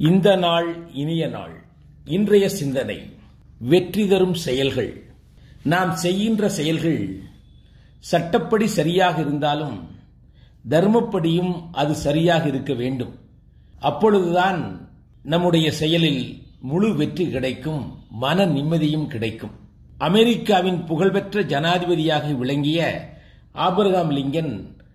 இந்த நாள் இனிய நாள் இன்றைய சிந்தனை வெற்றி தரும் செயல்கள் நாம் செய்கின்ற செயல்கள் சட்டப்படி சரியாக இருந்தாலும் தர்மப்படியும் அது சரியாக இருக்க வேண்டும் அப்பொழுதுதான் நம்முடைய செயலில் முழு வெற்றி கிடைக்கும் மன நிம்மதியும் கிடைக்கும் அமெரிக்காவின் புகழ்பெற்ற ஜனாதிபதியாக விளங்கிய ஆபிரகாம் லிங்கன்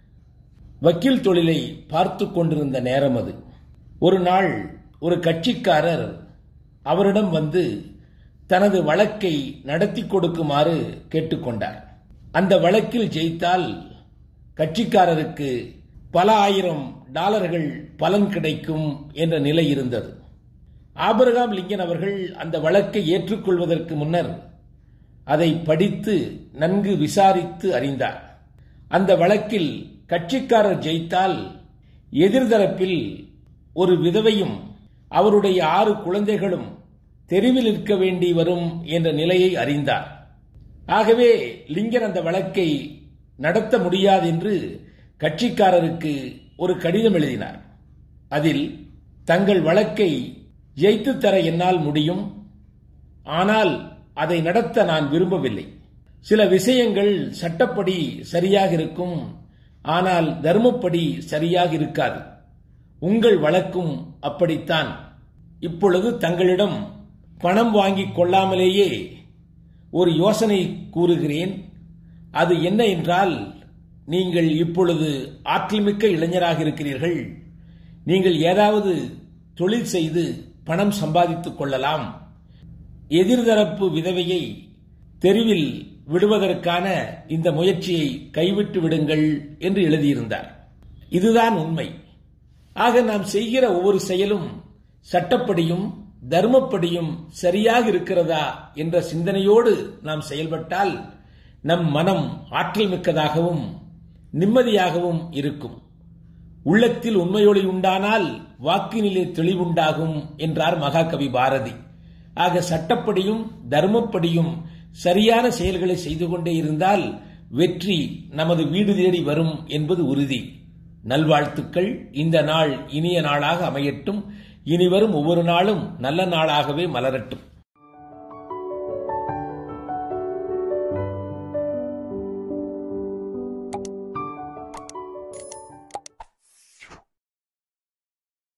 வக்கீல் தொழிலை பார்த்து கொண்டிருந்த நேரம் அது ஒரு நாள் ஒரு கட்சிக்காரர் அவரிடம் வந்து தனது வழக்கை நடத்தி கொடுக்குமாறு கேட்டுக்கொண்டார் அந்த வழக்கில் ஜெயித்தால் கட்சிக்காரருக்கு பல ஆயிரம் டாலர்கள் பலன் கிடைக்கும் என்ற நிலை இருந்தது ஆபிரகாம் லிங்கன் அவர்கள் அந்த வழக்கை ஏற்றுக்கொள்வதற்கு முன்னர் அதை படித்து நன்கு விசாரித்து அறிந்தார் அந்த வழக்கில் கட்சிக்காரர் ஜெயித்தால் எதிர்தரப்பில் ஒரு விதவையும் அவருடைய ஆறு குழந்தைகளும் தெருவில் இருக்க வேண்டி வரும் என்ற நிலையை அறிந்தார் ஆகவே லிங்கன் அந்த வழக்கை நடத்த முடியாது என்று கட்சிக்காரருக்கு ஒரு கடிதம் எழுதினார் அதில் தங்கள் வழக்கை ஜெயித்து தர என்னால் முடியும் ஆனால் அதை நடத்த நான் விரும்பவில்லை சில விஷயங்கள் சட்டப்படி சரியாக இருக்கும் ஆனால் தர்மப்படி சரியாக இருக்காது உங்கள் வழக்கும் அப்படித்தான் இப்பொழுது தங்களிடம் பணம் வாங்கிக் கொள்ளாமலேயே ஒரு யோசனை கூறுகிறேன் அது என்ன என்றால் நீங்கள் இப்பொழுது ஆற்றல்மிக்க இளைஞராக இருக்கிறீர்கள் நீங்கள் ஏதாவது தொழில் செய்து பணம் சம்பாதித்துக் கொள்ளலாம் எதிர்தரப்பு விதவையை தெருவில் விடுவதற்கான இந்த முயற்சியை கைவிட்டு விடுங்கள் என்று எழுதியிருந்தார் இதுதான் உண்மை ஆக நாம் செய்கிற ஒவ்வொரு செயலும் சட்டப்படியும் தர்மப்படியும் சரியாக இருக்கிறதா என்ற சிந்தனையோடு நாம் செயல்பட்டால் நம் மனம் ஆற்றல் மிக்கதாகவும் நிம்மதியாகவும் இருக்கும் உள்ளத்தில் உண்மையொளி உண்டானால் வாக்கினிலே தெளிவுண்டாகும் என்றார் மகாகவி பாரதி ஆக சட்டப்படியும் தர்மப்படியும் சரியான செயல்களை செய்து கொண்டே இருந்தால் வெற்றி நமது வீடு தேடி வரும் என்பது உறுதி நல்வாழ்த்துக்கள் இந்த நாள் இனிய நாளாக அமையட்டும் இனி வரும் ஒவ்வொரு நாளும் நல்ல நாளாகவே மலரட்டும்